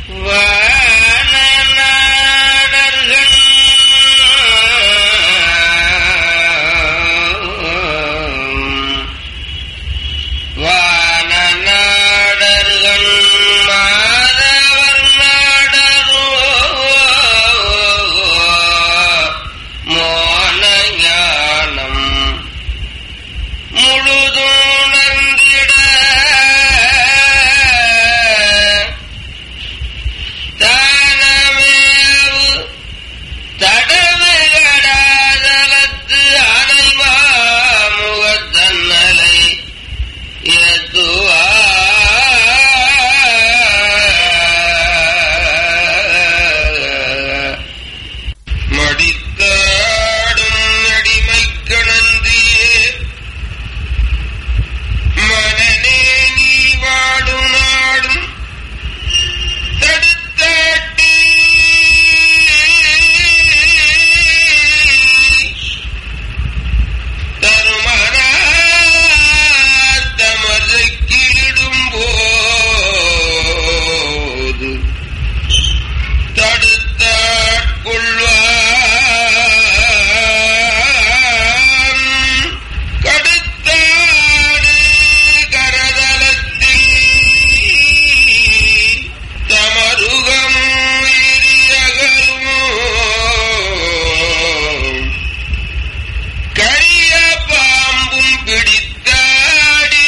வானநாடர்கள் வானநாடர்கள் மாதவர் நாடரோ மோன ஞானம் முழுதுணர்ந்திட தானமேவு தடவுகடாதலத்து அலைமா முகத்தன்னலை ஏத்துவா மடித்தாடும் அடிமைக்கு நந்தியே மனநே நீ வாடும் நாடும் தடுத்தாட்டி தருமனாத்தமதை கீழிடும் போது தடுத்தாட்கொள்வான் கடுத்தாடு கரதலத்தில் தமருகம் எரியகலும் கரிய பாம்பும் பிடித்தாடி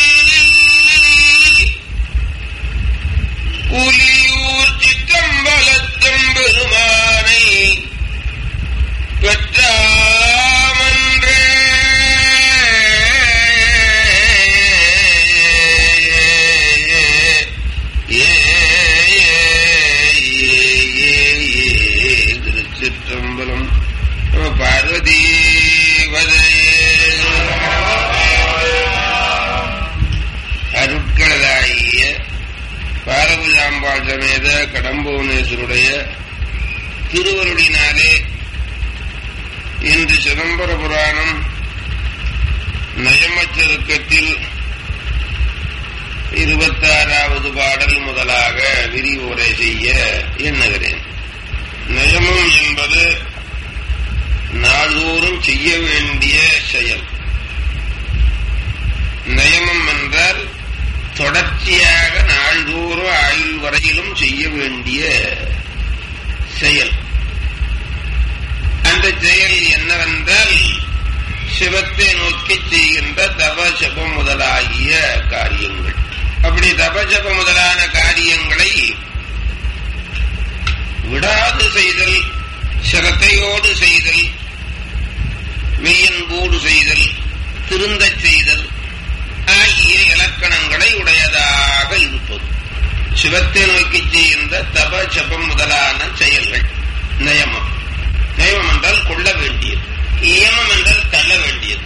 புலியூர் சிற்றம்பலத்தம் பெருமானை பெற்றாமன்றே ஏ திருச்சிற்றம்பலம் நம பார்வதி அருட்களதாகிய பாரபுஜாம்பாள் சமேத கடம்புவனேஸ்வருடைய திருவருடினாலே இன்று சிதம்பர புராணம் நயமச்சருக்கத்தில் இருபத்தாறாவது பாடல் முதலாக விரிவுரை செய்ய எண்ணுகிறேன் நயமம் என்பது நாள்தோறும் செய்ய வேண்டிய செயல் நயமம் என்றால் தொடர்ச்சியாக நாள்தோறும் ஆயுள் வரையிலும் செய்ய வேண்டிய செயல் அந்த செயல் என்னவென்றால் சிவத்தை நோக்கி செய்கின்ற தப ஜபம் முதலாகிய காரியங்கள் அப்படி தப ஜப முதலான காரியங்களை விடாது செய்தல் சிரத்தையோடு செய்தல் மெய்யன்போடு செய்தல் திருந்தச் செய்தல் ஆகிய இலக்கணங்களை உடையதாக இருப்பது சிவத்தை நோக்கி செய்கின்ற தப ஜபம் முதலான செயல்கள் நயமம் நயமம் என்றால் கொள்ள வேண்டியது நியமம் என்றால் தள்ள வேண்டியது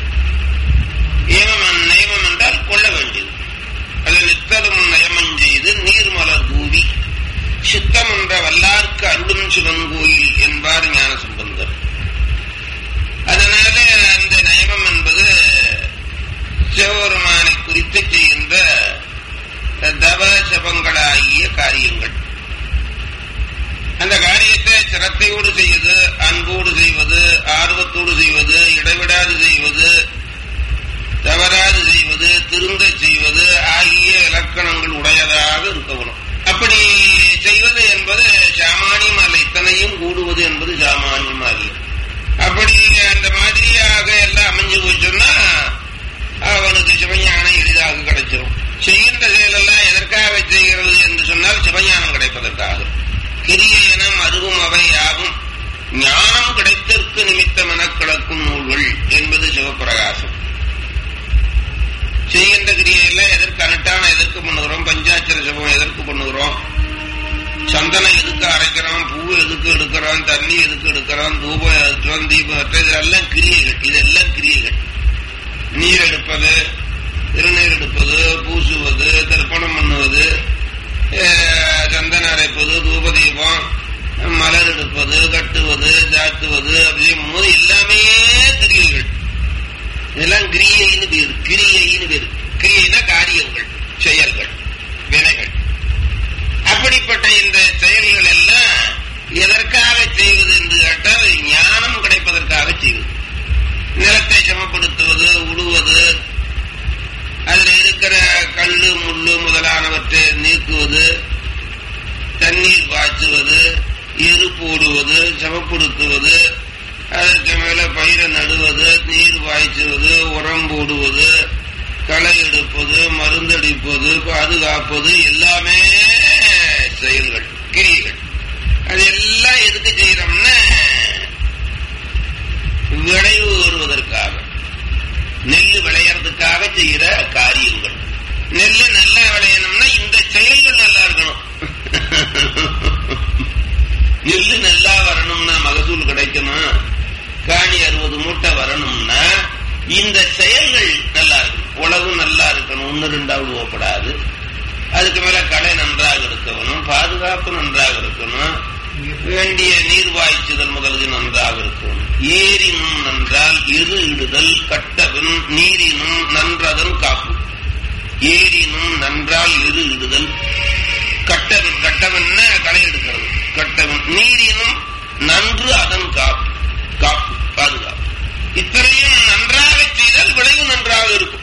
நியமம் நயமம் என்றால் கொள்ள வேண்டியது அது நித்தலும் நயமம் செய்து நீர்மலர் பூவி சித்தம் என்ற வல்லார்க்கு அருளும் சிவன் கோயில் என்பார் ஞான சம்பந்தர் அதனால அந்த நயமம் என்பது சிவபெருமானை குறித்து செய்கின்ற தவ ஜபங்களாகிய காரியங்கள் அந்த காரியத்தை சிரத்தையோடு செய்வது அன்போடு செய்வது ஆர்வத்தோடு செய்வது இடைவிடாது செய்வது தவறாது செய்வது திருந்த செய்வது ஆகிய இலக்கணங்கள் உடையதாக இருக்கணும் அப்படி செய்வது என்பது சாமானியம் அல்ல இத்தனையும் கூடுவது என்பது சாமானியம் அல்ல அப்படி அந்த மாதிரியாக எல்லாம் அமைஞ்சு போச்சுன்னா அவனுக்கு சிவஞானம் எளிதாக கிடைச்சிடும் செய்கின்ற செயலெல்லாம் எதற்காக செய்கிறது என்று சொன்னால் சிவஞானம் கிடைப்பதற்காக கிரியனம் அருவும் அவை யாவும் ஞானம் கிடைத்தற்கு நிமித்தம் என கிடக்கும் நூல்கள் என்பது சிவபிரகாசம் செய்கின்ற கிரியையெல்லாம் எதற்கு அனுட்டான எதற்கு பண்ணுகிறோம் பஞ்சாட்சர சிவம் எதற்கு பண்ணுகிறோம் சந்தனம் எதுக்கு அரைக்கிறோம் பூ எதுக்கு எடுக்கிறோம் தண்ணி எதுக்கு எடுக்கிறோம் தூபம் எடுக்கிறோம் தீபம் ஏற்றுறோம் இதெல்லாம் கிரியைகள் இதெல்லாம் கிரியைகள் நீர் எடுப்பது திருநீர் எடுப்பது பூசுவது தர்ப்பணம் பண்ணுவது அஹ், சந்தனம் அரைப்பது தூப தீபம் மலர் எடுப்பது கட்டுவது சாத்துவது அப்படியும் போது எல்லாமே கிரியைகள் இதெல்லாம் கிரியைன்னு பேரு கிரியைன்னு பேரு கிரியைனா காரியங்கள் செயல்கள் வினைகள் அப்படிப்பட்ட இந்த செயல்கள் எல்லாம் எதற்காக செய்வது என்று கேட்டால் ஞானம் கிடைப்பதற்காக செய்வது நிலத்தை சமப்படுத்துவது உழுவது அதுல இருக்கிற கல்லு முள்ளு முதலானவற்றை நீக்குவது தண்ணீர் பாய்ச்சுவது எரு போடுவது சமப்படுத்துவது அதற்கு மேல பயிரை நடுவது நீர் பாய்ச்சுவது உரம் போடுவது களை எடுப்பது மருந்தடிப்பது பாதுகாப்பது எல்லாமே செயல்கள் கிரியைகள் அது எல்லாம் எதுக்கு செய்யறோம்னா விளைவு வருவதற்காக நெல் விளையறதுக்காக செய்யற காரியங்கள் நெல் நல்லா விளையணும்னா இந்த செயல்கள் நல்லா இருக்கணும் நெல் நல்லா வரணும்னா மகசூல் கிடைக்கணும் காணி அறுபது மூட்டை வரணும்னா இந்த செயல்கள் நல்லா இருக்கணும் உழவு நல்லா இருக்கணும் ஒன்னு ரெண்டாவது ஓப்படாது அதுக்கு மேல களை நன்றாக இருக்கணும் பாதுகாப்பு நன்றாக இருக்கணும் வேண்டிய நீர் வாய்ச்சுதல் முதலுக்கு நன்றாக இருக்கும் ஏரினும் நன்றால் இரு இடுதல் கட்டவன் நீரினும் நன்றதன் காப்பு ஏரினும் நன்றால் இரு இடுதல் கட்டவன் கட்டவன் களை எடுக்கிறது கட்டவன் நீரினும் நன்று அதன் காப்பு காப்பு பாதுகாப்பு இத்தனையும் நன்றாக செய்தால் விளைவு நன்றாக இருக்கும்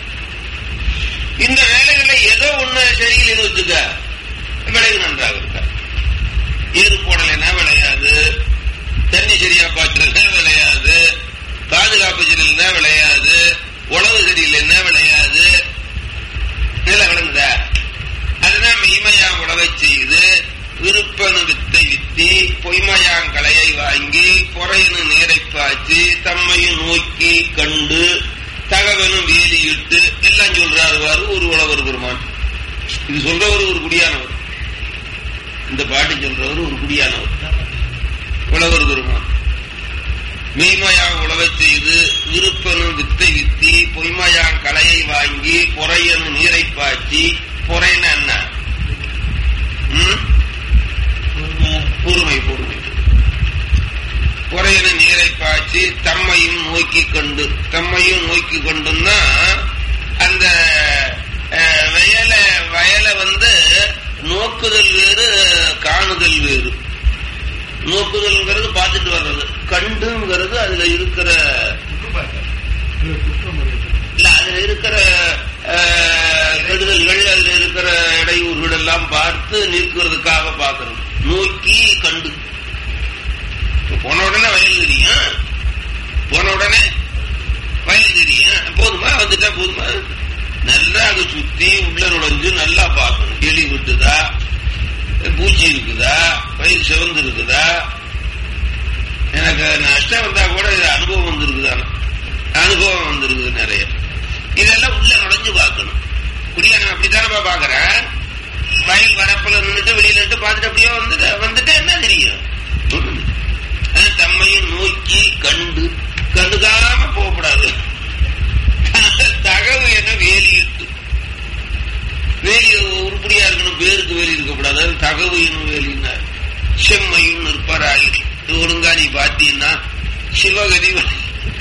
இந்த வேலைகளை ஏதோ ஒண்ணு சரியில் வச்சுக்க விளைவு நன்றாக இருக்க ஏறு போடலைன்னா விளையாது தண்ணி சரியா பாய்ச்சலன்னா விளையாது பாதுகாப்பு சரியில்லைன்னா விளையாது உழவு சரியில்லைன்னா விளையாது நில விளங்குதா அதுதான் மெய்மையா உழவை செய்து விருப்பனு வித்தை வித்தி பொய்மையாங் கலையை வாங்கி பொறையனு நீரை பாய்ச்சி தம்மையும் நோக்கி கண்டு தகவலும் வேலியிட்டு எல்லாம் சொல்றாரு வாரு ஒரு உழவர் பெருமான் இது சொல்றவர் ஒரு குடியானவர் இந்த பாட்டு சொல்றவர் ஒரு குடியானவர் உழவர் பெருமான் மெய்மையாக உழவச் செய்து விருப்பனும் வித்தை வித்தி பொய்மையாங் கலையை வாங்கி பொறையனு நீரை பாய்ச்சி பொறைன என்ன ம்? பொறுமை பொறுமை பொறையனு நீரை பாய்ச்சி தம்மையும் நோக்கி கண்டு தம்மையும் நோக்கி கொண்டுன்னா அந்த அஹ், வயல வயலை வந்து நோக்குதல் வேறு காணுதல் வேறு நோக்குதல்ங்கிறது பார்த்துட்டு வர்றது கண்டுங்கிறது அதுல இருக்கிற இல்ல அதுல இருக்கிற அஹ், கெடுதல்கள் அதுல இருக்கிற இடையூறுகள் எல்லாம் பார்த்து நீக்குறதுக்காக பார்க்கறது நோக்கி கண்டு இப்ப போன உடனே வயல் தெரியும் போன உடனே வயல் தெரியும் போதுமா வந்துட்டா போதுமா நல்லா அதை சுத்தி உள்ள நுழைஞ்சு நல்லா பார்க்கணும் எலி விட்டுதா பூச்சி இருக்குதா பயிர் சிவந்து இருக்குதா எனக்கு நஷ்டம் வந்தா கூட இது அனுபவம் வந்திருக்குதான அனுபவம் வந்திருக்குது நிறைய இதெல்லாம் உள்ள நுழைஞ்சு பார்க்கணும் குடியானம் அப்படித்தானப்பா பாக்குறேன் வயல் வரப்புல நின்றுட்டு வெளியில நின்று பார்த்துட்டு அப்படியே வந்துட்டு வந்துட்டு என்ன தெரியும் ஒண்ணும் இல்ல. அது தம்மையும் நோக்கி கண்டு கண்டுக்காம போகக்கூடாது தகவு என்ன வேலியிட்டு வேலி உருப்படியா இருக்கணும் பேருக்கு வேலி இருக்கக்கூடாது அது தகவு என்னும் வேலினார் செம்மையும் நிற்பாராயில் இது ஒழுங்கா நீ பார்த்தீங்கன்னா சிவகதி விளை-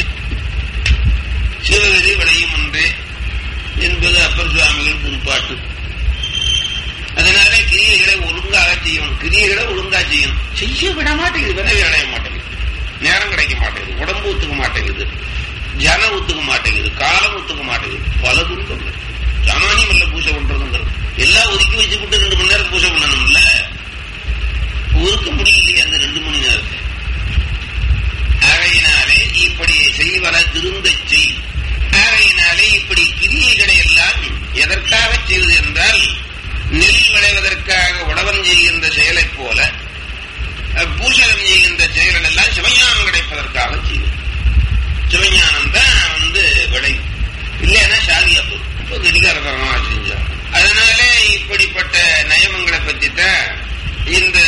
சிவகதி விளையும் ஒன்றே என்பது அப்பர் சுவாமிகள் குறிப்பாட்டு அதனால கிரியைகளை ஒழுங்காக செய்யணும் கிரியைகளை ஒழுங்கா செய்யணும் செய்ய விட மாட்டேங்குது வினவி அடைய மாட்டேங்குது நேரம் கிடைக்க மாட்டேங்குது உடம்பு ஒத்துக்க மாட்டேங்குது ஜனம் ஒத்துக்க மாட்டேங்குது காலம் ஒத்துக்க மாட்டேங்குது பல துன்பங்கள் சாமானியம் இல்ல பூஜை பண்றதுங்கிறது எல்லாம் ஒதுக்கி வச்சுக்கிட்டு ரெண்டு மணி நேரம் பூஜை பண்ணணும்ல ஒதுக்க முடியலையே அந்த ரெண்டு மணி நேரத்தை ஆகையினாலே இப்படி செய்வன திருந்த செய் ஆகையினாலே இப்படி கிரியைகளை எல்லாம் எதற்காக செய்வது என்றால் நெல் விளைவதற்காக உழவன் செய்கின்ற செயலைப் போல அஹ், பூசகம் செய்கின்ற செயல்கள் எல்லாம் சிவஞானம் கிடைப்பதற்காக செய்வது சிவஞானம் தான் வந்து விளையும் இல்லைன்னா சாதியா போகும் இப்போ கடிகாரத்தனமா செஞ்சா அதனாலே இப்படிப்பட்ட நயமங்களை பற்றி தான் இந்த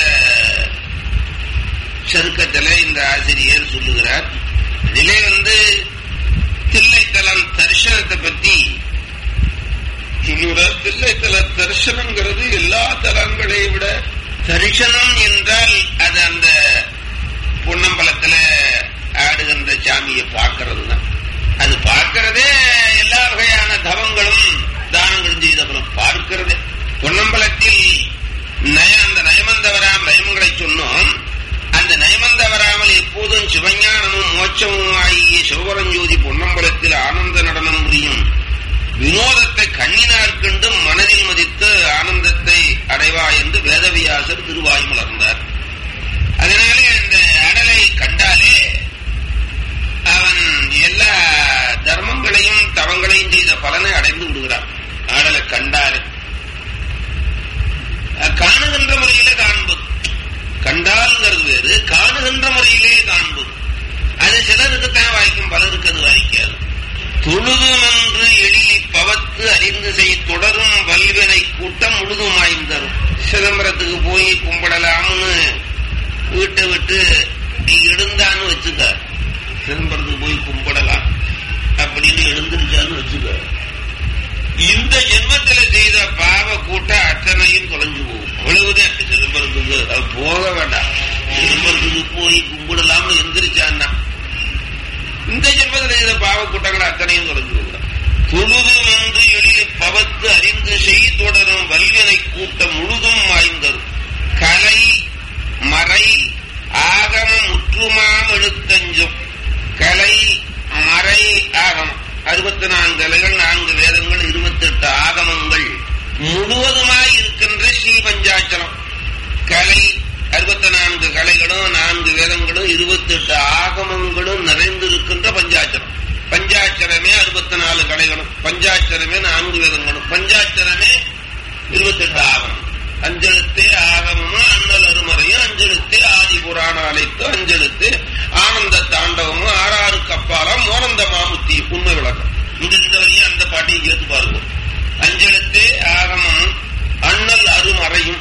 சருக்கத்துல இந்த ஆசிரியர் சொல்லுகிறார் இதிலே வந்து தில்லைத்தலம் தரிசனத்தை பத்தி சொல்லுகிறார் தில்லைத்தல தரிசனங்கிறது எல்லா தலங்களை விட தரிசனம் என்றால் அது அந்த பொன்னம்பலத்துல ஆடுகின்ற சாமியை பார்க்கறது தான் அது பார்க்கறதே எல்லா வகையான தவங்களும் தானங்களும் செய்த அப்புறம் பார்க்கிறதே பொன்னம்பலத்தில் நய அந்த நயமந்தவராம் நயமங்களை சொன்னோம் அந்த நயமந்த வராமல் எப்போதும் சிவஞானமும் மோட்சமும் ஆகிய சிவபரஞ்சோதி பொன்னம்பலத்தில் ஆனந்த நடனம் புரியும் வினோதத்தை கண்ணினார் கண்டு மனதில் மதித்து ஆனந்தத்தை அடைவா என்று வேதவியாசர் திருவாய் மலர்ந்தார் அதனாலே அந்த அடலை கண்டாலே அவன் எல்லா தர்மங்களையும் தவங்களையும் செய்த பலனை அடைந்து விடுகிறான் ஆடலை கண்டாலே காணுகின்ற முறையில காண்பது கண்டால்ங்கிறது வேறு காணுகின்ற முறையிலே காண்பது அது சிலருக்கு தான் வாய்க்கும் பலருக்கு அது வாய்க்காது தொழுது நன்று எளிய பவத்து அறிந்து செய் தொடரும் வல்வினை கூட்டம் முழுதுமாயும் தரும் சிதம்பரத்துக்கு போய் கும்பிடலாம்னு வீட்டை விட்டு எழுந்தான்னு வச்சுக்க சிதம்பரத்துக்கு போய் கும்பிடலாம் அப்படின்னு எழுந்திருச்சான்னு வச்சுக்க இந்த ஜென்மத்துல செய்த பாவ கூட்டம் அத்தனையும் தொலைஞ்சு போகும் அவ்வளவுதான் சிதம்பரத்துக்கு அது போக வேண்டாம் சிதம்பரத்துக்கு போய் கும்பிடலாம்னு எந்திரிச்சான்னா இந்த ஜென்மத்தில் செய்த பாவ கூட்டங்கள் அத்தனையும் தொலைஞ்சு போகிறான் தொழுது என்று எளிய பவத்து அறிந்து செய் தொடரும் வல்வினை கூட்டம் முழுதும் வாய்ந்தரும் கலை மறை ஆகமம் முற்றுமாம் எழுத்தஞ்சும் கலை மறை ஆகமம் அறுபத்தி நான்கு அலைகள் நான்கு வேதங்கள் இருபத்தி எட்டு ஆகமங்கள் முழுவதுமாய் இருக்கின்ற ஸ்ரீ பஞ்சாட்சரம் கலை அறுபத்தி நான்கு கலைகளும் நான்கு வேதங்களும் இருபத்தி எட்டு ஆகமங்களும் நிறைந்திருக்கின்ற பஞ்சாட்சரம் பஞ்சாட்சரமே அறுபத்தி நாலு கலைகளும் பஞ்சாட்சரமே நான்கு வேதங்களும் பஞ்சாட்சரமே இருபத்தி எட்டு ஆகமம் அஞ்செழுத்தே ஆகமமும் அண்ணல் அருமறையும் அஞ்செழுத்தே ஆதி புராண அழைத்து அஞ்செழுத்து ஆனந்த தாண்டவமும் ஆறாறு கப்பாலம் மோனந்த மாமுத்தி உண்மை விளக்கம் இந்த இந்த வரையும் அந்த பாட்டையும் சேர்த்து பாருங்க அஞ்செழுத்தே ஆகமமும் அண்ணல் அருமறையும்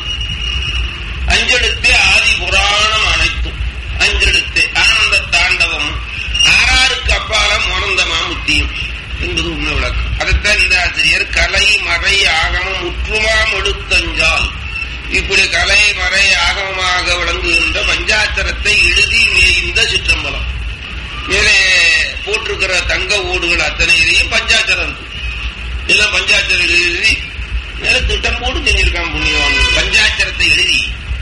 அஞ்செழுத்தே ஆதி புராணம் அனைத்தும் அஞ்செழுத்தே ஆனந்த தாண்டவமும் ஆறாருக்கு அப்பாலம் மோனந்த மாமுத்தியும் என்பது உண்மை விளக்கம் அதைத்தான் இந்த ஆசிரியர் கலை மறை ஆகமம் முற்றுமாம் எழுத்தஞ்சால் இப்படி கலை மறை ஆகமமாக விளங்குகின்ற பஞ்சாச்சரத்தை எழுதி மேய்ந்த சிற்றம்பலம் மேலே போட்டிருக்கிற தங்க ஓடுகள் அத்தனையிலையும் பஞ்சாச்சரம் இருக்கு எல்லாம் பஞ்சாச்சரம் எழுதி மேல திட்டம் போட்டு செஞ்சிருக்கான் புண்ணியவான் பஞ்சாச்சரத்தை எழுதி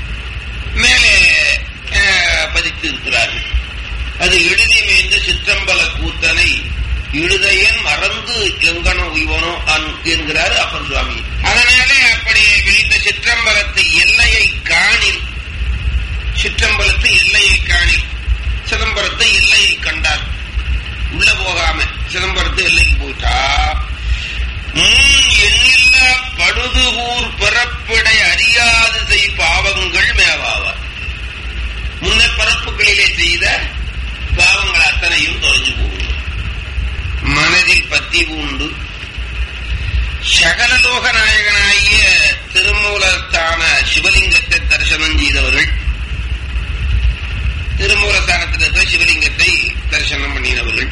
மேலே பதித்து இருக்கிறார்கள் அது எழுதி மேய்ந்த சிற்றம்பல கூத்தனை இழுதையன் மறந்து எங்கனோ இவனோ என்கிறார் அப்பர் சுவாமி அதனாலே அப்படி விழித்த சிற்றம்பலத்து எல்லையை காணில் சிற்றம்பலத்து எல்லையை காணில் சிதம்பரத்தை எல்லையை கண்டார் உள்ள போகாம சிதம்பரத்து எல்லைக்கு போயிட்டா முன் எண்ணில்ல படுதுகூர் பிறப்பிடை அறியாது செய் பாவங்கள் மேவாவார் முன்னர் பரப்புகளிலே செய்த பாவங்கள் அத்தனையும் தொலைஞ்சு போகும் மனதில் பத்தி உண்டு சகலலோக நாயகனாகிய திருமூலத்தான சிவலிங்கத்தை தரிசனம் செய்தவர்கள் திருமூலஸ்தானத்தில் இருக்கிற சிவலிங்கத்தை தரிசனம் பண்ணினவர்கள்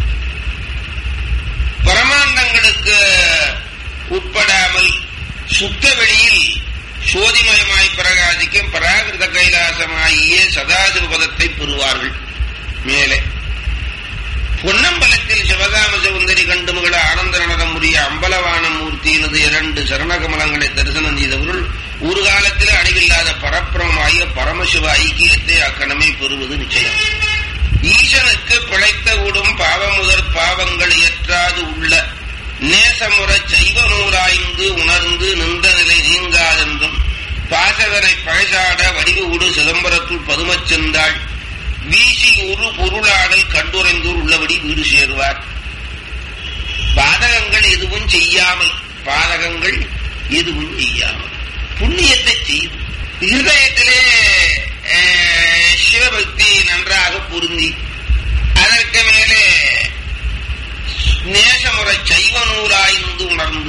பரமாண்டங்களுக்கு உட்படாமல் சுத்த வெளியில் சோதிமயமாய் பிரகாசிக்கும் பராகிருத கைலாசமாகிய சதாசிவபதத்தை பெறுவார்கள் மேலே பொன்னம்பலத்தில் சிவகாம சவுந்தரி கண்டு மகள ஆனந்த நடனம் உரிய அம்பலவான மூர்த்தியினது இரண்டு சரணகமலங்களை தரிசனம் செய்தவர்கள் ஒரு காலத்தில் அழிவில்லாத பரப்பிரமாகிய பரமசிவ ஐக்கியத்தை அக்கணமே பெறுவது நிச்சயம் ஈசனுக்கு பிழைத்த விடும் பாவமுதற் பாவங்கள் இயற்றாது உள்ள நேசமுற சைவ நூலாய்ந்து உணர்ந்து நின்ற நிலை நீங்காதென்றும் பாசகரை பழசாட வடிவு உடு சிதம்பரத்துள் பதுமச் சென்றாள் வீசி ஒரு பொருளாடல் கண்டுரைந்தூர் உள்ளபடி வீடு சேர்வார் பாதகங்கள் எதுவும் செய்யாமல் பாதகங்கள் எதுவும் செய்யாமல் புண்ணியத்தை செய்து இருதயத்திலே சிவபக்தி நன்றாக பொருந்தி அதற்கு மேலே நேசமுறை சைவ நூலாய்ந்து உணர்ந்து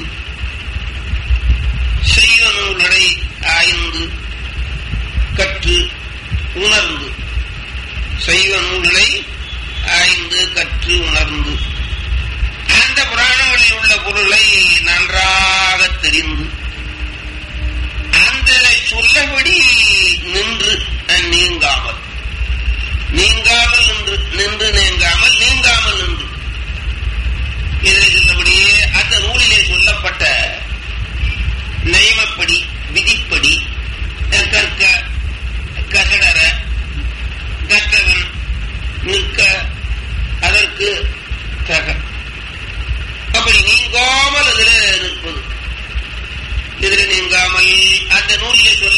செய்வ நூல்களை ஆய்ந்து கற்று உணர்ந்து சைவ நூல்களை ஆய்ந்து கற்று உணர்ந்து அந்த புராணங்களில் உள்ள பொருளை நன்றாக தெரிந்து அந்த சொல்லபடி நின்று நீங்காமல் நீங்காமல் நின்று நின்று நீங்காமல் நீங்காமல் நின்று இதில் சொல்லபடியே அந்த நூலிலே சொல்லப்பட்ட நியமப்படி விதிப்படி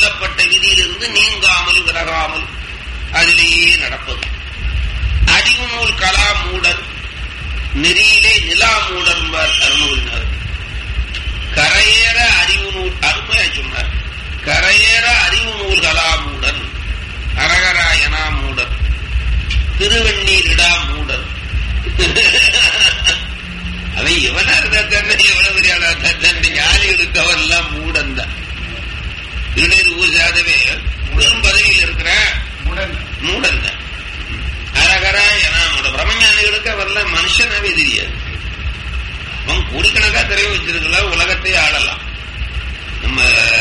சொல்லப்பட்ட விதியிலிருந்து நீங்காமல் விலகாமல் அதிலேயே நடப்பது அறிவு நூல் கலா மூடர் நெறியிலே நிலா மூடர் என்பார் அருணூரினர் கரையேற அறிவு நூல் அருமையா சொன்னார் கரையேற அறிவு நூல் கலா மூடர் அரகராயனா மூடர் திருவெண்ணீர் இடா மூடர் அவன் எவனா இருந்தா தன்னை எவ்வளவு பெரிய ஆளா இருந்தா தன்னை ஞானி இருக்கவன் எல்லாம் மூடன் தான் திருநீர் ஊசாதவே பெரும் பதவியில் இருக்கிற மூடன் தான் அரகரா என பிரம்மஞானிகளுக்கு அவரெல்லாம் மனுஷனாவே தெரியாது அவன் கோடிக்கணக்கா திரையை வச்சிருக்கலாம் உலகத்தை ஆளலாம் நம்ம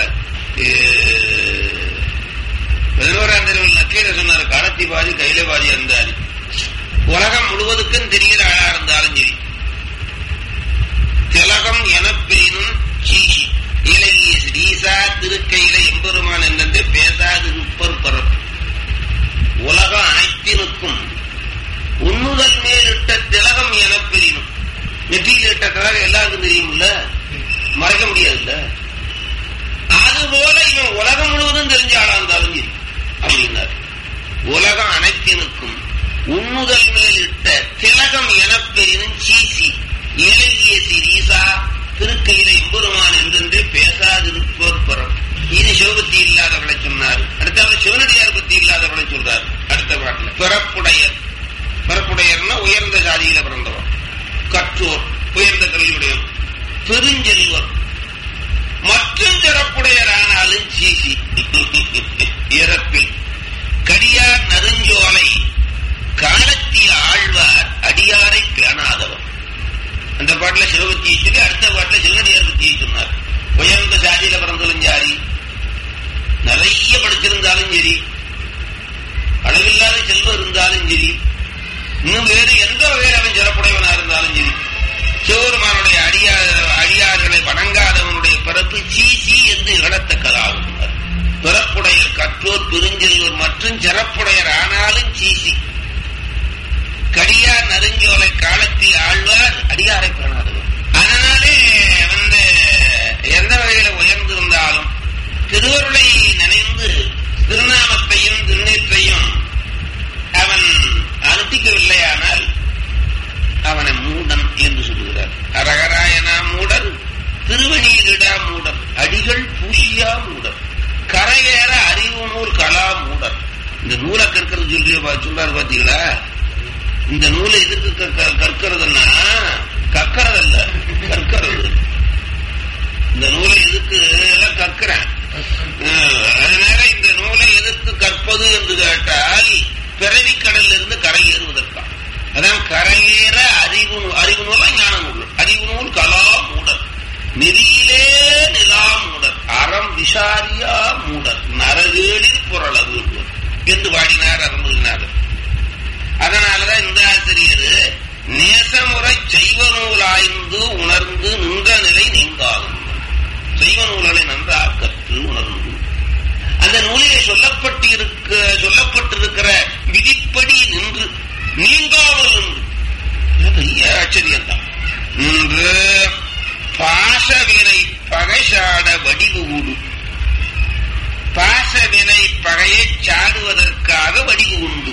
பதினோராம் தெருவில் நக்கீர சொன்னார் காலத்தி பாதி கையில பாதி இருந்தாரு உலகம் முழுவதுக்கும் தெரிகிற ஆளா இருந்தாலும் சரி திலகம் எனப்பெரினும் சீசி இலகிய ஸ்ரீசா திருக்கையில எம்பெருமான் என்றென்று பேசாது இருப்பர் பரப்பு உலகம் அனைத்தினுக்கும் உன்னுதல் மேலிட்ட திலகம் எனப்பெரினும் நெற்றியில் இட்ட திலகம் எல்லாருக்கும் தெரியும்ல மறைக்க முடியாதுல்ல அதுபோல இவன் உலகம் முழுவதும் தெரிஞ்ச ஆளா இருந்தாலும் சரி அப்படின்னார் உலகம் அனைத்தினுக்கும் உன்னுதல் மேலிட்ட திலகம் எனப்பெரினும் சீசி இலகிய சிறீசா திருக்கையில எம்பெருமான் என்றென்றே பேசாதிருப்போர் பரம் இது சிவபக்தி இல்லாதவர்களை சொன்னார் அடுத்தவரை சிவனடியார் பத்தி இல்லாதவர்களை சொல்றார் அடுத்த பாட்டில் பிறப்புடையர் பிறப்புடையர்னா உயர்ந்த ஜாதியில பிறந்தவர் கற்றோர் உயர்ந்த கல்வியுடையவர் பெருஞ்செல்வர் மற்றும் சிறப்புடையரானாலும் சீசி இறப்பில் கடியார் நெருஞ்சோலை காலத்திய ஆழ்வார் அடியாரை காணாதவர் அந்த பாட்டுல சிவபக்தியை சொல்லி அடுத்த பாட்டுல சிவனடியார் பத்தியை சொன்னார் உயர்ந்த சாதியில பிறந்தாலும் சாரி நிறைய படிச்சிருந்தாலும் சரி அளவில்லாத செல்வம் இருந்தாலும் சரி இன்னும் வேறு எந்த வகையில் அவன் சிறப்புடையவனா இருந்தாலும் சரி சிவபெருமானுடைய அடியார் அடியார்களை வணங்காதவனுடைய பிறப்பு சீசி என்று இகழத்தக்கதாகும் பிறப்புடைய கற்றோர் பெருஞ்செல்வர் மற்றும் சிறப்புடையர் ஆனாலும் சீசி கடியார் நெருஞ்சோலை காலத்தில் ஆழ்வார் அடியாரை காணாதவர் அதனாலே வந்து எந்த வகையில உயர்ந்திருந்தாலும் திருவருளை நினைந்து திருநாமத்தையும் திருநீற்றையும் அவன் அனுஷ்டிக்கவில்லையானால் அவனை மூடன் என்று சொல்லுகிறார் அரகராயனா மூடர் திருவணியிடா மூடர் அடிகள் பூசியா மூடர் கரையேற அறிவு நூல் கலா மூடர் இந்த நூலை கற்கிறது சொல்லி சொல்றாரு பாத்தீங்களா இந்த நூலை எதுக்கு கற்கிறதுன்னா கற்கிறதல்ல கற்கிறது இந்த நூலை எதுக்கு எல்லாம் கற்கிறேன் அதனால இந்த நூலை எதிர்த்து கற்பது என்று கேட்டால் பிறவி கடல்ல இருந்து கரை ஏறுவதற்காக அதான் கரையேற அறிவு அறிவு நூலா ஞான நூல் அறிவு நூல் கலா மூடர் நெறியிலே நிலா மூடர் அறம் விசாரியா மூடர் நரவேளில் புரளவு என்று பாடினார் அருள்நாதர் அதனாலதான் இந்த ஆசிரியர் நேசமுறை செய்வ நூல் ஆய்ந்து உணர்ந்து நின்ற நிலை நீங்காகும் செய்வ நூல்களை நன்றாக கற்று உணர்ந்து அந்த நூலிலே சொல்லப்பட்டு இருக்க சொல்லப்பட்டிருக்கிற விதிப்படி நின்று நீங்காமல் நின்று பெரிய ஆச்சரியம் தான் நின்று பாசவினை பகைசாட வடிவு கூடு பாசவினை பகையை சாடுவதற்காக வடிவு உண்டு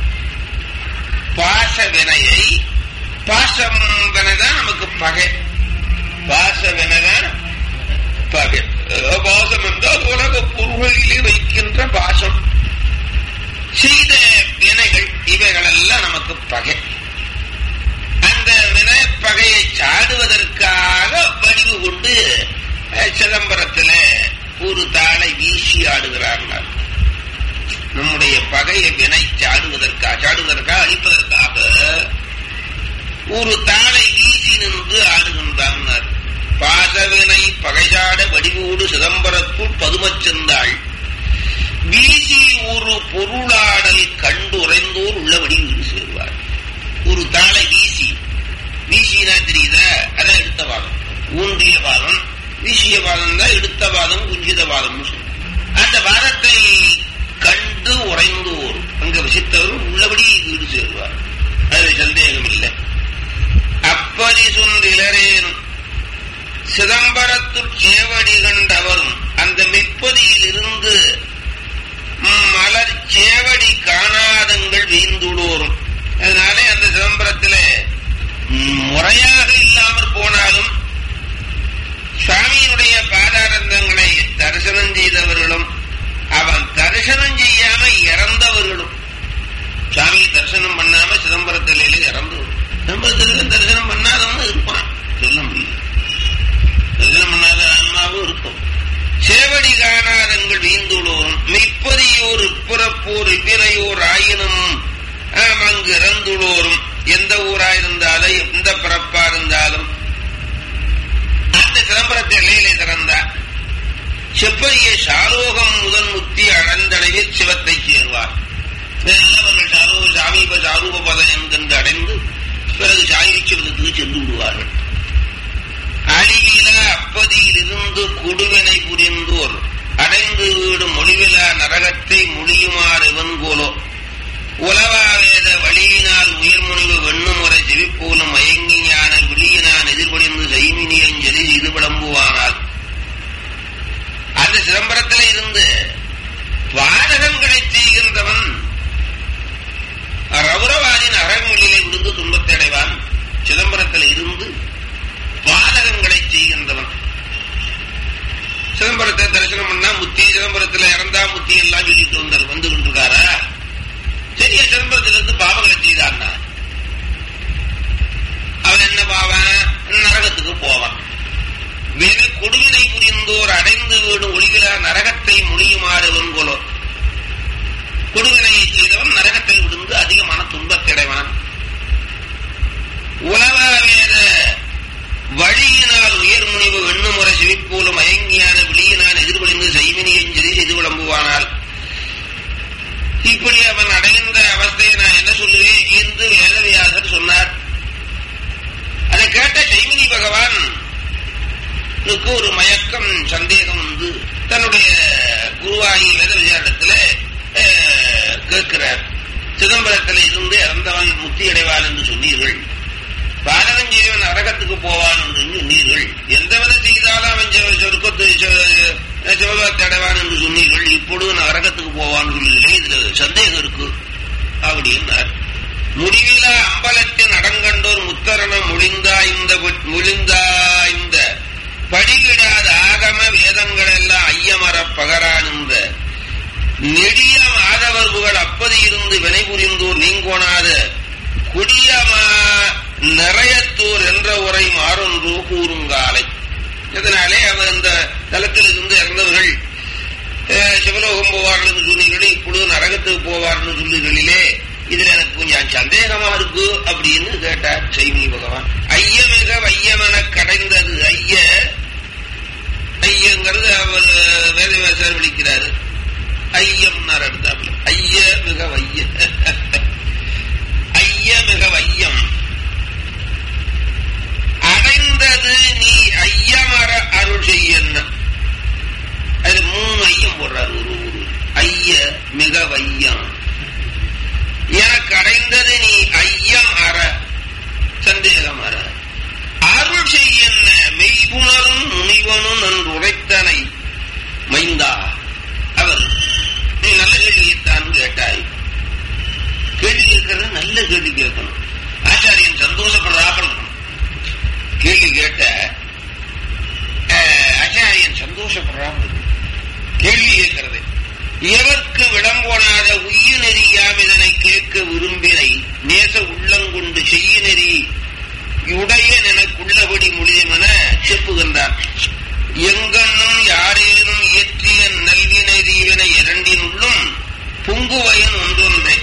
பாச வினையை பாசம் வினைதான் நமக்கு பகை பாச வினைதான் பகை பாசம் என்றால் உலக பொருள்களிலே வைக்கின்ற பாசம் செய்த வினைகள் இவைகள் எல்லாம் நமக்கு பகை அந்த வினை பகையை சாடுவதற்காக வடிவு கொண்டு சிதம்பரத்துல ஒரு தாளை வீசி ஆடுகிறார்கள் நம்முடைய பகையை வினை சாடுவதற்காக சாடுவதற்காக அழிப்பதற்காக ஒரு தாளை வீசி நின்று ஆடுகின்றார் பாசவினை பகைசாட வடிவோடு சிதம்பரத்துள் பதுமச் சென்றாள் வீசி ஒரு பொருளாடல் கண்டுரைந்தோர் உள்ளபடி வீடு சேருவார் ஒரு தாளை வீசி வீசினா தெரியுதா அதான் எடுத்த வாதம் ஊன்றிய வாதம் வீசிய வாதம் தான் எடுத்த வாதம் குஞ்சித வாதம் அந்த வாதத்தை கண்டு உறைந்தோர் அங்க வசித்தவர் உள்ளபடி வீடு சேருவார் அது சந்தேகம் இல்லை அப்படி சுந்திலரேனும் சிதம்பரத்து சேவடி கண்டவரும் அந்த மெப்பதியில் இருந்து எவ்வினையோர் ஆயினும் ஆம், அங்கு இறந்துள்ளோரும் எந்த ஊரா இருந்தாலும் எந்த பிறப்பா இருந்தாலும் அந்த சிதம்பரத்தை எல்லையிலே திறந்தார் செப்பரிய சாலோகம் முதல் முத்தி அடைந்தடைவில் சிவத்தை சேர்வார் நல்லவர்கள் சாலோக சாமீப சாரூப பதம் என்கின்ற அடைந்து பிறகு சாயுச்சிவதத்துக்கு சென்று விடுவார்கள் அழிவில அப்பதியிலிருந்து கொடுவினை புரிந்தோர் அடைந்து வீடும் மொழிவிலா நரகத்தை முடியுமாறு வெண்கோலோ உலவாவேத வழியினால் உயர்முனிவு வெண்ணுமுறை செவிப்போலும் மயங்கி ஞான விழியினான் எதிர்படிந்து செய்மினியஞ்சலி இது விளம்புவானால் அந்த சிதம்பரத்தில் இருந்து பாதகங்களை செய்கின்றவன் ரவுரவாதின் அரண்மொழியிலே விழுந்து துன்பத்தை அடைவான் சிதம்பரத்தில் இருந்து பாதகங்களை செய்கின்றவன் சிதம்பரத்தை தரிசனம் பண்ணா முத்தி சிதம்பரத்தில் இறந்தா முத்தி எல்லாம் சொல்லிட்டு வந்தார் வந்து கொண்டிருக்காரா சரியா சிதம்பரத்திலிருந்து பாவங்களை செய்தான்னா அவன் என்ன பாவன் நரகத்துக்கு போவான் வேறு கொடுவினை புரிந்தோர் அடைந்து வீடும் ஒளிவிலா நரகத்தை முடியுமாறு வெண்கோலோ கொடுவினையை செய்தவன் நரகத்தில் விழுந்து அதிகமான துன்பத்தை அடைவான் உலக வேத வழியினால் உயர் முனிவு வெண்ணுமுறை சிவிப்போலும் மயங்கியான விழியினால் எதிர்பொழிந்து செய்வினியஞ்சலி செய்து விளம்புவானால் இப்படி அவன் அடைகின்ற அவஸ்தையை நான் என்ன சொல்லுவேன் என்று வேதவியாசர் சொன்னார் அதை கேட்ட செய்மினி பகவான் ஒரு மயக்கம் சந்தேகம் வந்து தன்னுடைய குருவாகி வேத விசாரத்துல கேட்கிறார் சிதம்பரத்தில் இருந்து இறந்தவன் முத்தி அடைவான் என்று சொன்னீர்கள் பாதகம் செய்வன் நரகத்துக்கு போவான் என்று சொன்னீர்கள் எந்த வித செய்தாலும் அவன் செ- சொர்க்கத்து செ- சிவகாத்தை அடைவான் என்று சொன்னீர்கள் இப்பொழுது நரகத்துக்கு போவான் சொல்லுகிறே இதுல சந்தேகம் இருக்கு அப்படின்னார் முடிவிலா அம்பலத்தின் அடங்கண்டோர் முத்தரணம் முழிந்தாய்ந்த முழிந்தாய்ந்த படிவிடாத ஆகம வேதங்கள் எல்லாம் ஐயமர பகரானுந்த நெடிய மாதவர்புகள் அப்பதி இருந்து வினை புரிந்தோர் நீங்கோணாத குடியமா நிறையத்தூர் என்ற உரை மாறொன்று கூறுங்காலை இதனாலே அவர் இந்த தலத்தில் இருந்து இறந்தவர்கள் அஹ், சிவலோகம் போவார்கள் என்று சொன்னீர்களே இப்பொழுது நரகத்துக்கு போவார்கள் சொல்லுகளிலே இதுல எனக்கு கொஞ்சம் சந்தேகமா இருக்கு அப்படின்னு கேட்டார் செய்தி பகவான் ஐயமிக வையமென கடைந்தது ஐய ஐயங்கிறது அவர் வேதவியாசர் விളിக்கிறாரு ஐயம் நடந்தாப்ல ஐய மிக வைய ஐய மிக வையம் அடைந்தது நீ ஐயமர அருள் செய்யன்னு அது மூணு ஐயம் போடுறாரு ஒரு ஒரு ஐய மிக வையம் எனக்கு அடைந்தது நீ ஐயம் அற சந்தேகம் அற அருள் செய்யன்ன மெய்குணரும் முனிவனும் நன்று உரைத்தனை மைந்தா அவர் நீ நல்ல கேள்வியைத்தான் கேட்டாய் கேள்வி கேட்கறது நல்ல கேள்வி கேட்கணும் ஆச்சாரியன் சந்தோஷப்படுறாப்பல் இருக்கணும் கேள்வி கேட்ட அஹ், ஆச்சாரியன் சந்தோஷப்படுறாமல் இருக்கணும் கேள்வி கேட்கிறது எவர்க்கு விளம்போனாத உய்ய நெறியாம் இதனை கேட்க விரும்பினை நேச உள்ளங்கொண்டு செய்ய நெறி உடைய எனக்குள்ளபடி முடியுமென செப்புகின்றார் எங்கன்னும் யாரேனும் இயற்றிய நல்வினை தீவினை இரண்டினுள்ளும் பொங்குவயன் ஒன்றொன்றே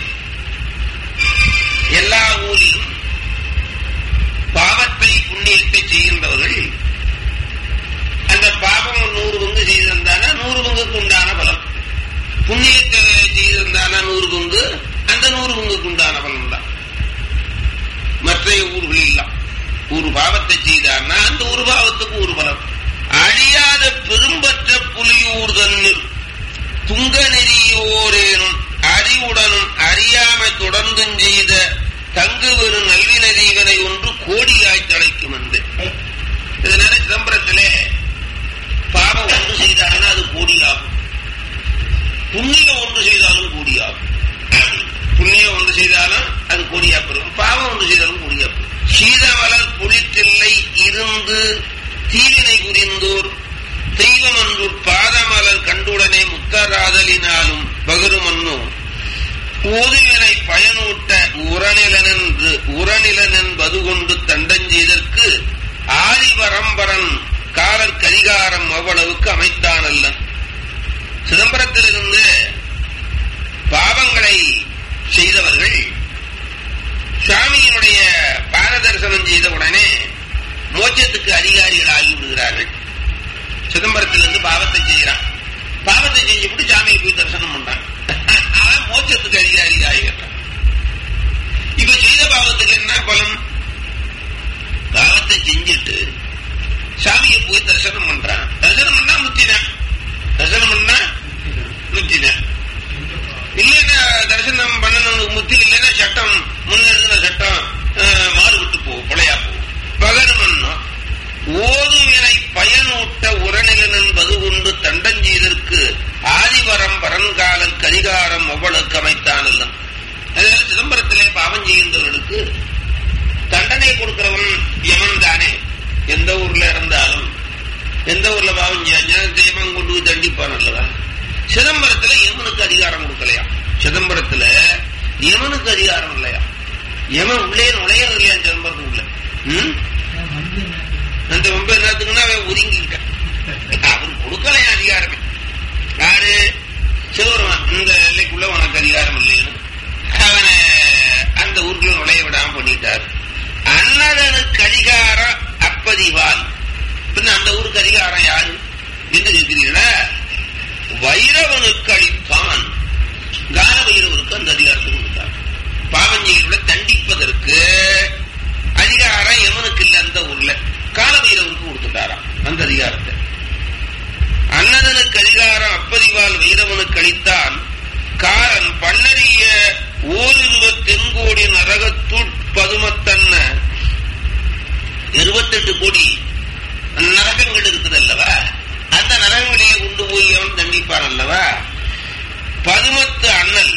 எல்லா ஊரிலும் பாவத்தை புண்ணியத்தை செய்கின்றவர்கள் அந்த பாவம் ஒரு நூறு பங்கு செய்திருந்தானா நூறு பங்குக்கு உண்டான பலம் புண்ணியத்தை செய்திருந்தானா நூறு பங்கு அந்த நூறு பங்குக்கு உண்டான பலம் தான் மற்ற ஊர்களில் இல்ல ஒரு பாவத்தை செய்தார்னா அந்த ஒரு பாவத்துக்கு ஒரு பலம் அழியாத பெரும்பற்ற புலியூர் தன்னில் துங்க நெறியோரேனும் அறிவுடனும் அறியாமை தொடர்ந்தும் செய்த தங்கு வெறும் நல்வின தீவனை ஒன்று கோடியாய் தழைக்கும் என்று இதனால சிதம்பரத்திலே பாவம் ஒன்று செய்தாருன்னா அது கோடியாகும் புண்ணியம் ஒன்று செய்தாலும் கோடியாகும் புண்ணியம் ஒன்று செய்தாலும் அது கோடியா பெறும் பாவம் ஒன்று செய்தாலும் கோடியா பெறும் சீதமலர் புலித்தில்லை இருந்து தீவினை புரிந்தோர் தெய்வம் அன்று பாதமலர் கண்டுடனே முத்தராதலினாலும் பகருமன்னோ ஓதுவினை பயனூட்ட உரநிலனென்று உரநிலனென்பது கொண்டு தண்டஞ்செய்தற்கு ஆதி பரம்பரன் காலர் கரிகாரம் அவ்வளவுக்கு அமைத்தான் அல்லன் சிதம்பரத்திலிருந்து பாவங்களை சிதம்பரத்துல யமனுக்கு அதிகாரம் இல்லையா யமன் உள்ளே நுழையறது இல்லையா சிதம்பரத்துக்குள்ள ம்? அந்த ரொம்ப என்னத்துக்குன்னா அவன் ஒதுங்கிக்கிட்டான் அவன் கொடுக்கலையா அதிகாரமே யாரு சிவருமான் இந்த எல்லைக்குள்ள உனக்கு அதிகாரம் இல்லைன்னு அவனை அந்த ஊருக்குள்ள நுழைய விடாம பண்ணிட்டார் அன்னதனுக்கு அதிகாரம் அப்பதிவால் பின்ன அந்த ஊருக்கு அதிகாரம் யாரு என்று கேட்கிறீங்களா வைரவனுக்கு அளித்தான் கால வைரவருக்கு அந்த அதிகாரத்தை கொடுத்தார் பாவஞ்செயல்களை தண்டிப்பதற்கு அதிகாரம் எவனுக்கு இல்ல அந்த ஊர்ல கால வைரவருக்கு கொடுத்துட்டாராம் அந்த அதிகாரத்தை அன்னதனுக்கு அதிகாரம் அப்பதிவால் வைரவனுக்கு அளித்தான் காரன் பன்னறிய ஓரிருவ தென்கோடி நரகத்துட் பதுமத்தன்ன இருபத்தெட்டு கோடி நரகங்கள் இருக்குது அல்லவா அந்த நரகங்களையே கொண்டு போய் அவன் தண்டிப்பான் அல்லவா பதுமத்து அண்ணல்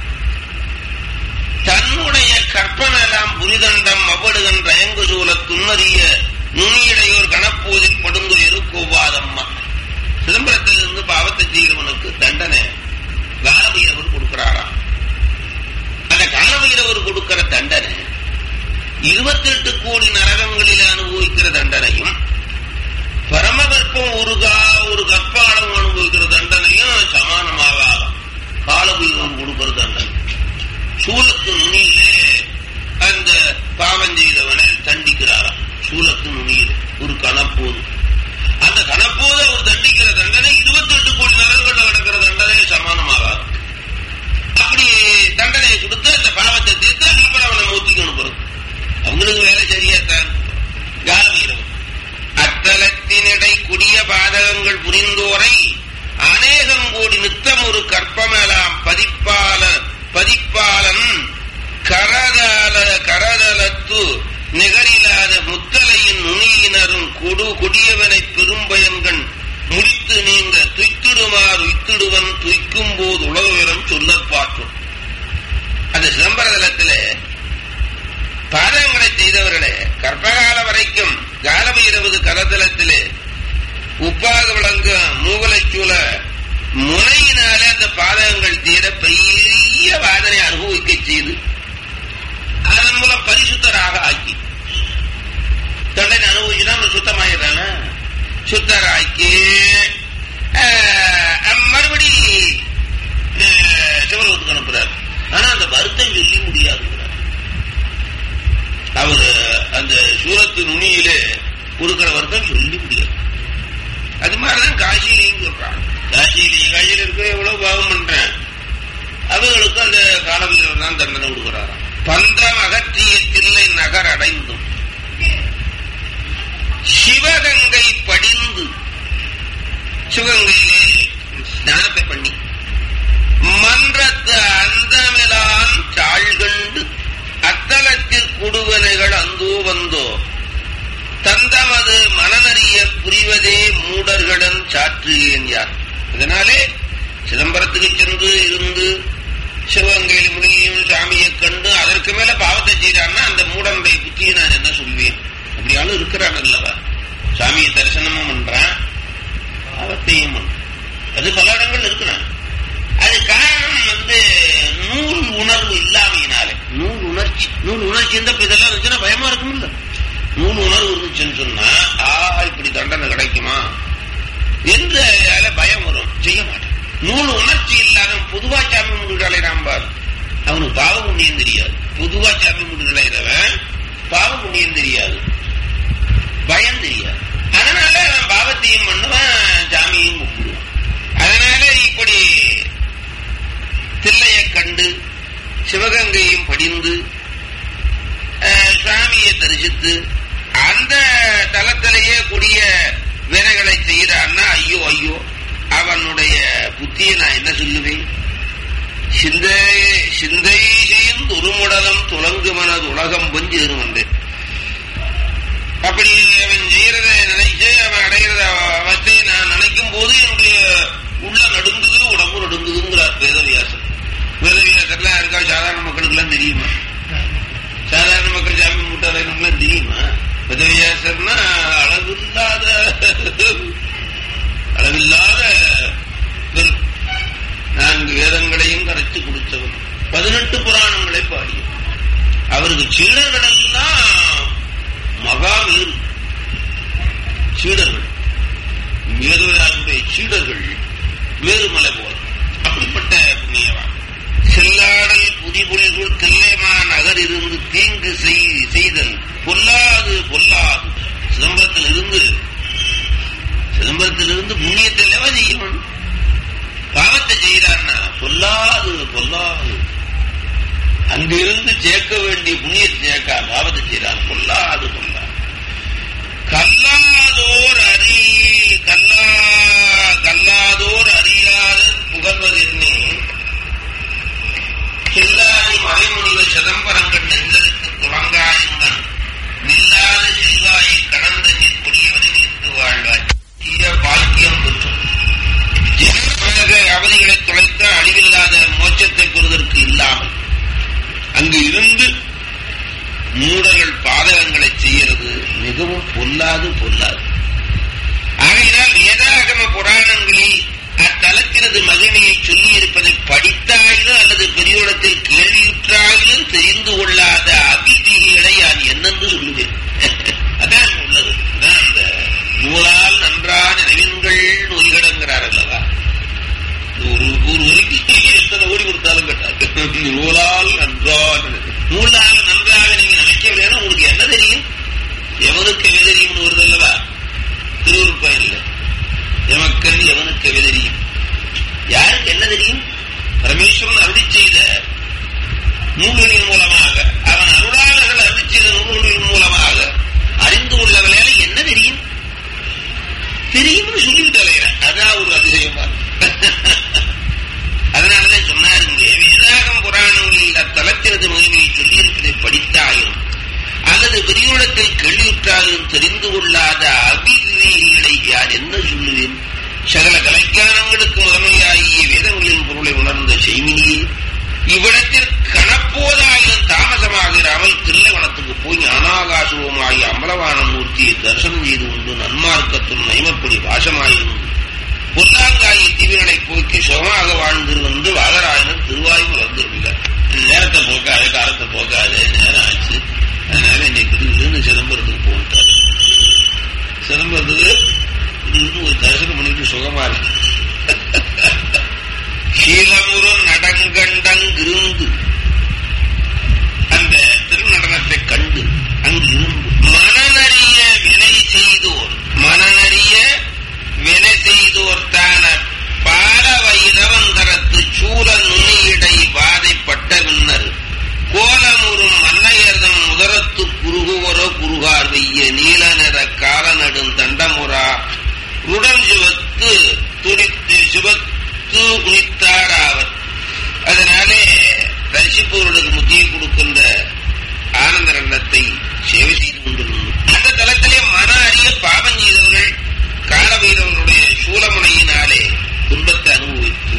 தன்னுடைய கற்பனெல்லாம் புரிதண்டம் அவ்வடுகன் ரயங்கு சூழ துன்னறிய நுனியடையோர் கணப்போதில் படுந்துயரு கோபாதம்மா சிதம்பரத்தில் இருந்து பாவத்தை செய்கிறவனுக்கு தண்டனை காலபைரவர் கொடுக்கிறாராம் அந்த காலபைரவர் கொடுக்கிற தண்டனை இருபத்தெட்டு கோடி நரகங்களில் அனுபவிக்கிற தண்டனையும் பரமகற்பம் ஒரு கா ஒரு கற்பாடம் அனுபவிக்கிற தண்டனையும் சமானமாக ஆகும் காலபைரவன் கொடுக்கிற தண்டனை சூலத்து நுனியிலே அந்த பாவம் செய்தவனை தண்டிக்கிறாராம் சூலத்து நுனியிலே ஒரு கணப்போது அந்த கணப்போது அவர் தண்டிக்கிற தண்டனை இருபத்தி எட்டு கோடி நரகங்கள்ல கிடக்கிற தண்டனை சமானமாகாது அப்படி தண்டனையை கொடுத்து அந்த பாவத்தை தீர்த்து அதுக்கப்புறம் அவனை மூத்திக்கு அனுப்புறது அவங்களுக்கு வேலை சரியாத்தான் காலவீரம் அத்தலத்தினிடை குடிய பாதகங்கள் புரிந்தோரை அநேகம் கோடி நித்தம் ஒரு கற்பமெல்லாம் பதிப்பால பதிப்பாலன் கரதல கரதலத்து நிகரில்லாத முத்தலையின் நுனியினரும் கொடு கொடியவனை பெரும்பயன்கள் முடித்து நீங்க துய்த்திடுமாறு உய்த்திடுவன் துய்க்கும் போது உலகம் சொல்லப் பாற்றும் அந்த சிதம்பரதலத்திலே பாதங்களை செய்தவர்களே கற்பகால வரைக்கும் காலபைரவது கரதலத்திலே உப்பாக விளங்க மூகலைச்சூல முனையினாலே அந்த பாதகங்கள் தீர பெரிய வாதனை அனுபவிக்க செய்து அதன் மூலம் பரிசுத்தராக ஆக்கி தண்டனை அனுபவிச்சுனா அவன் சுத்தமாயிடுறானா சுத்தராக்கி ஆஹ், மறுபடி ஆஹ், சிவலோகத்துக்கு அனுப்புறார் ஆனா அந்த வருத்தம் சொல்லி முடியாதுங்கிறார் அவர் அந்த சூரத்து நுனியிலே கொடுக்கிற வருத்தம் சொல்லி முடியாது அது மாதிரிதான் காசியிலையும் சொல்றாங்க காசியிலேயே காசியில் இருக்க எவ்வளவு பாவம் பண்றேன் அவர்களுக்கு அந்த காலவீரர் தான் தண்டனை கொடுக்கிறாராம் பந்தம் அகற்றிய தில்லை நகர் அடைந்தும் சிவகங்கை படிந்து சிவகங்கையிலே ஸ்நானத்தை பண்ணி மன்றத்து அந்தமிலான் தாழ்கண்டு அத்தலத்தில் குடுவனைகள் அந்தோ வந்தோ தந்தமது மனநறிய புரிவதே மூடர்களும் சாற்று என்றார் இதனாலே சிதம்பரத்துக்கு சென்று இருந்து சிவகங்கையில் முனியும் சாமியை கண்டு அதற்கு மேல பாவத்தை செய்தான்னா அந்த மூடனுடைய புத்தியை நான் என்ன சொல்வேன் அப்படியாலும் இருக்கிறான் அல்லவா சாமியை தரிசனமும் பண்றான் பாவத்தையும் பண்றான் அது பல இடங்கள் இருக்கிறான் அது காரணம் வந்து நூல் உணர்வு இல்லாமையினாலே நூல் உணர்ச்சி நூல் உணர்ச்சி இருந்தா இப்ப இதெல்லாம் இருந்துச்சுன்னா பயமா இருக்கும்ல நூல் உணர்வு இருந்துச்சுன்னு சொன்னா ஆஹா இப்படி தண்டனை கிடைக்குமா என்று அதுல பயம் வரும் செய்ய மாட்டான் நூல் உணர்ச்சி இல்லாத பொதுவா சாமி முண்டு அலைறான் பாரு அவனுக்கு பாவ புண்ணியம் தெரியாது பொதுவா சாமி முண்டு அலைகிறவன் பாவ புண்ணியம் தெரியாது பயம் தெரியாது அதனால அவன் பாவத்தையும் பண்ணுவான் சாமியையும் கும்பிடுவான் அதனால இப்படி தில்லையை கண்டு சிவகங்கையும் படிந்து அஹ், சுவாமியை தரிசித்து அந்த தலத்திலேயே கூடிய வேலைகளை செய்யறான்னா ஐயோ ஐயோ அவனுடைய புத்தியை நான் என்ன சொல்லுவேன் சிந்தை சிந்தை செய்யும் துருமுடலம் துலங்கு மனது உலகம் பொஞ்சேறும் வந்தேன் அப்படி அவன் செய்யறத நினைச்சு அவன் அடைகிறத அவத்தை நான் நினைக்கும் போது என்னுடைய உள்ள நடுங்குது உடம்பு நடுங்குதுங்கிறார் வேதவியாசர் வேதவியாசர்லாம் யாருக்கா சாதாரண மக்களுக்கெல்லாம் தெரியுமா சாதாரண மக்கள் சாமி முட்டாதான் தெரியுமா வேதவியாசர்னா அளவில்லாத அளவில்லாத வெறுப்பு. நான்கு வேதங்களையும் கரைச்சு நடத்தி கொடுத்தவர் பதினெட்டு புராணங்களை பாடியவர் அவருக்கு சீடர்கள் எல்லாம் மகாவீர் சீடர்கள் மேதுரையாருடைய சீடர்கள் மேருமலை போல அப்படிப்பட்ட புண்ணியவான் செல்லாடல் புதிபுலிகள் தில்லைமா நகர் இருந்து தீங்கு செய்- செய்தல் பொல்லாது பொல்லாது சிதம்பரத்தில் இருந்து சிதம்பரத்தில் இருந்து புண்ணியத்தை இல்லவா செய்யணும் பாவத்தை செய்யறான்னா பொல்லாது பொல்லாது அங்கிருந்து சேர்க்க வேண்டிய புண்ணியத்தை சேர்க்கா பாவத்தை செய்யறான் பொல்லாது பொல்லாது கல்லாதோர் அறி கல்லா கல்லாதோர் அறியாத புகழ்வதென்னே செல்லாதி மறைமுடிவ சிதம்பரங்கள் நெஞ்சலுக்கு துறங்காயுங்கள் நில்லாத செல்வாயை கடந்த நீர் கொடியவரை நின்று வாழ்வாய் தீய பாக்கியம் பெற்றும் ஜனநாயக அவதிகளை துளைத்த அழிவில்லாத மோட்சத்தை பெறுவதற்கு இல்லாமல் அங்கு இருந்து மூடர்கள் பாதகங்களை செய்யறது மிகவும் பொல்லாது பொல்லாது ஆகையினால் வேதாகம புராணங்களில் அத்தலத்தினது மகிமையை சொல்லி இருப்பதை படித்தாயிலும் அல்லது பெரியோடத்தில் கேள்வியுற்றாயிலும் தெரிந்து கொள்ளாத அபிதிகளை நான் என்னென்று சொல்லுவேன் அதான் உள்ளது அதான் அந்த நூலால் நன்றான நினைவுகள் நூல்கடங்கிறார் அல்லவா ஒரு ஒரு வரிக்கு எத்தனை ஓடி கொடுத்தாலும் கேட்டாங்க நூலால் நன்றான நூலால் நன்றாக நீங்க நினைக்கவில்லைன்னா உங்களுக்கு என்ன தெரியும் எவனுக்கு எது தெரியும்னு வருது அல்லவா திருவுருப்பயன்ல எமக்கன் எவனுக்கு எது தெரியும் யாருக்கு என்ன தெரியும் பரமேஸ்வரன் அருளி செய்த நூல்களின் மூலமாக அவன் அருளாளர்கள் அருளி செய்த நூல்களின் மூலமாக அறிந்து கொள்ள வேலை என்ன தெரியும் தெரியும்னு சொல்லிவிட்டு அலைகிறேன் அதான் ஒரு அதிசயமா அதனாலதான் சொன்னார் இங்கே வேதாகம் புராணங்களில் அத்தலத்தினது மகிமையை சொல்லியிருப்பதை படித்தாயும் அல்லது விரிவுளத்தில் கேள்வியுற்றாலும் தெரிந்து கொள்ளாத அபிவிகளை யார் என்ன சொல்லுவேன் சகல கலைஞானங்களுக்கு முதன்மையாகிய வேதங்களின் பொருளை உணர்ந்த செய்மினியே இவ்விடத்தில் கணப்போதாயிரம் தாமசமாகிறாமல் தில்லைவனத்துக்கு போய் ஞானாகாசுவமாகி அம்பலவான மூர்த்தியை தரிசனம் செய்து கொண்டு நன்மார்க்கத்தும் நைமப்படி வாசமாயிருந்து பொல்லாங்காய தீவிரனை போக்கி சுகமாக வாழ்ந்து வந்து வாதராயனர் திருவாய் மலர்ந்துள்ளார் நேரத்தை போக்காது காலத்தை போக்காது நேரம் ஆச்சு அதனால இன்னைக்கு இருந்து சிதம்பரத்துக்கு போட்டார் சிதம்பரத்துக்கு இருந்து ஒரு தரிசனம் பண்ணிட்டு சுகமா இருக்கு சீலமுறும் நடங்கண்டங்கிருந்து அந்த திருநடனத்தை கண்டு அங்கு இருந்து மனநறிய வினை செய்தோர் மனநறிய வினை செய்தோர் தான பால வைரவந்தரத்து சூர நுனியிடை வாதைப்பட்ட விண்ணர் கோலமுறும் மன்னையர்தம் முதரத்து குறுகுவரோ குறுகார் வெய்ய நீல நிற காலநடும் தண்டமுறா உடல் சிவத்து துடித்து சிவத்து உனித்தாராவர் அதனாலே தரிசிப்பவர்களுக்கு முத்தியை கொடுக்கின்ற ஆனந்த ரண்டத்தை சேவை செய்து கொண்டிருந்தோம் அந்த தளத்திலே மன அறிய பாவம் செய்தவர்கள் காலவீரவர்களுடைய சூலமுனையினாலே துன்பத்தை அனுபவித்து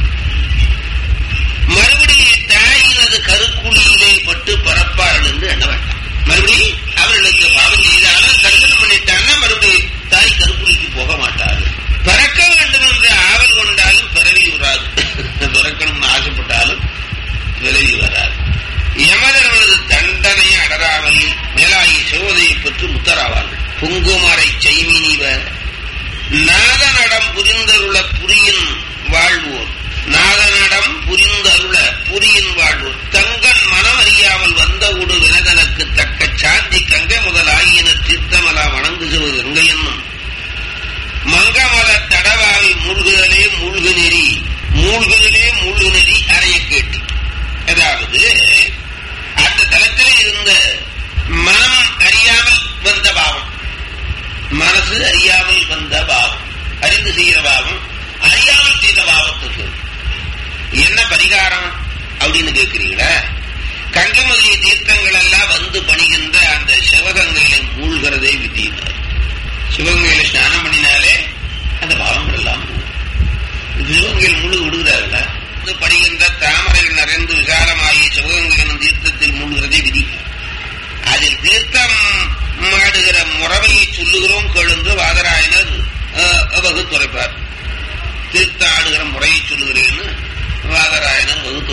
மறுபடியும் தாயினது கருக்குழியிலே பட்டு பறப்பார்கள் என்று எண்ண வேண்டாம் மறுபடியும் அவர்களுக்கு பாவம் செய்தாலும் தரிசனம் பண்ணிட்டாங்கன்னா மறுபடியும் தாய் கருக்குழிக்கு போக மாட்டார்கள் பிறக்க வேண்டும் என்று ஆவல் கொண்டாலும் பிறவி வராது பிறக்கணும்னு ஆசைப்பட்டாலும் பிறவி வராது யமதர்மனது தண்டனை அடராமல் மேலாகி சிவதையை பெற்று முத்தராவார்கள் புங்குமரை செய்மினிவ நாதநடம் புரிந்தருள புரியின் வாழ்வோர் நாதநடம் புரிந்தருள புரியின் வாழ்வோர் தங்கன் மனம் அறியாமல் வந்த உடு வினதனுக்கு தக்க சாந்தி கங்கை முதல் ஆகியன தீர்த்தமலா வணங்குகிற கங்கை என்னும் மங்கமல தடவாவி மூழ்குதலே மூழ்கு நெறி மூழ்குதலே மூழ்கு நெறி அறைய கேட்டு அதாவது அந்த தளத்திலே இருந்த மனம் அறியாமல் வந்த பாவம் மனசு அறியாமல் வந்த பாவம் அறிந்து செய்கிற பாவம் அறியாமல் செய்த பாவத்துக்கு என்ன பரிகாரம் அப்படின்னு கேட்கிறீங்களா கங்கை முதலிய தீர்த்தங்கள் எல்லாம் வந்து பணிகின்ற அந்த சிவகங்கையில மூழ்கிறதே வித்தியினார் சிவகங்கையில ஸ்நானம் பண்ணினாலே அந்த பாவங்கள் எல்லாம் போகும் சிவகங்கையில் முழுகு விடுகிறார்கள வந்து பணிகின்ற தாமரைகள் நிறைந்து விசாலமாகிய சிவகங்கையின் தீர்த்தத்தில் மூழ்கிறதே விதி அதில் தீர்த்தம் மாடுகிற முறைமையை சொல்லுகிறோம் கேளுந்து வாதராயனர் வகுத்துரைப்பார் தீர்த்தம் ஆடுகிற முறையை சொல்லுகிறேன்னு வாதராயனர் வகுத்து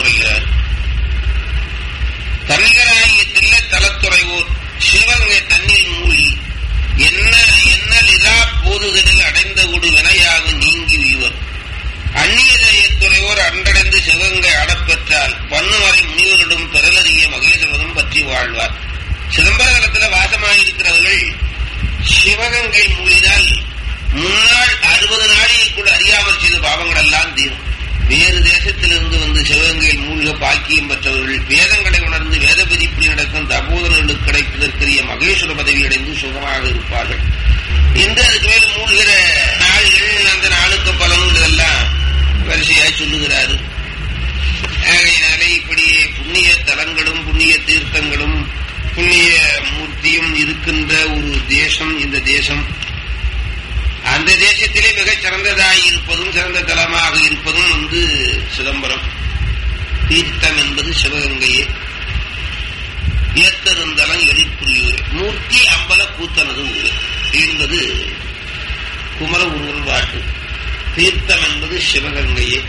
தேசத்திலிருந்து வந்து சிவகங்கையில் மூழ்க பாக்கியம் பெற்றவர்கள் வேதங்களை உணர்ந்து வேத பதிப்பில் நடக்கும் தபோதனர்களுக்கு கிடைப்பதற்குரிய மகேஸ்வர பதவி அடைந்து சுகமாக இருப்பார்கள் என்று அதுக்கு மேல் மூழ்கிற நாள்கள் அந்த நாளுக்கு பலனும் இதெல்லாம் வரிசையா சொல்லுகிறாரு ஆகையினாலே இப்படி புண்ணிய தலங்களும் புண்ணிய தீர்த்தங்களும் புண்ணிய மூர்த்தியும் இருக்கின்ற ஒரு தேசம் இந்த தேசம் அந்த தேசத்திலே மிகச் சிறந்ததாய் இருப்பதும் சிறந்த தலமாக இருப்பதும் வந்து சிதம்பரம் தீர்த்தம் என்பது சிவகங்கையே ஏத்தருந்தலம் எழிற்புரியூர் மூர்த்தி அம்பல கூத்தனது ஊர் என்பது குமர உருவல் பாட்டு தீர்த்தம் என்பது சிவகங்கையே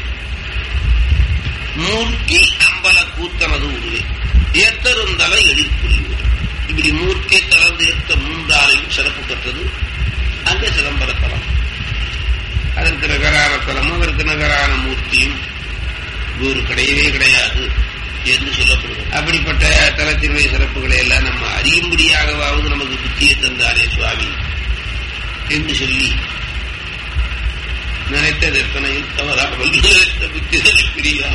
மூர்த்தி அம்பல கூத்தனது உருவே ஏத்தருந்தலம் எழிற்புரியூர் இப்படி மூர்த்தி தளர்ந்து ஏத்த மூன்றாலையும் சிறப்பு பெற்றது அந்த சிதம்பரத்தலம் அதற்கு நகரான தலமும் அதற்கு நகரான மூர்த்தியும் ஒரு கிடையவே கிடையாது என்று சொல்லப்படுகிறது அப்படிப்பட்ட தலத்தினுடைய சிறப்புகளை எல்லாம் நம்ம அறியும்படியாகவாவது நமக்கு புத்தியை தந்தாரே சுவாமி என்று சொல்லி நினைத்த தர்ப்பனையில் தவறாமல் நினைத்த புத்திகளை பிரியா